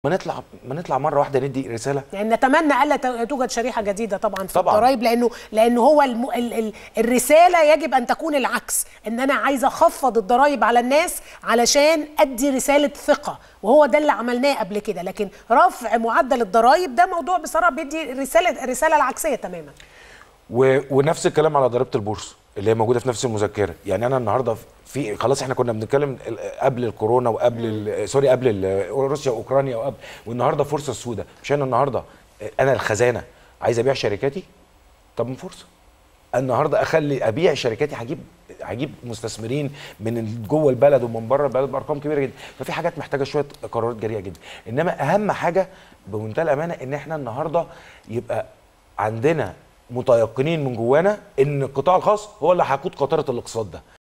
ما نطلع ما نطلع مره واحده ندي رساله يعني نتمنى الا ت- توجد شريحه جديده طبعا في طبعاً. الضرايب لانه لانه هو الم... ال... ال... الرساله يجب ان تكون العكس ان انا عايزه اخفض الضرايب على الناس علشان ادي رساله ثقه وهو ده اللي عملناه قبل كده لكن رفع معدل الضرايب ده موضوع بصراحه بيدي رساله الرساله العكسيه تماما و... ونفس الكلام على ضريبه البورصه اللي هي موجوده في نفس المذكره يعني انا النهارده في خلاص احنا كنا بنتكلم ال- قبل الكورونا وقبل ال... سوري قبل ال... روسيا واوكرانيا وقبل والنهارده فرصه سوداء مش انا النهارده انا الخزانه عايز ابيع شركاتي طب من فرصه النهارده اخلي ابيع شركاتي هجيب هجيب مستثمرين من جوه البلد ومن بره البلد بارقام كبيره جدا ففي حاجات محتاجه شويه قرارات جريئه جدا انما اهم حاجه بمنتهى الامانه ان احنا النهارده يبقى عندنا متيقنين من جوانا ان القطاع الخاص هو اللي هيقود قطاره الاقتصاد ده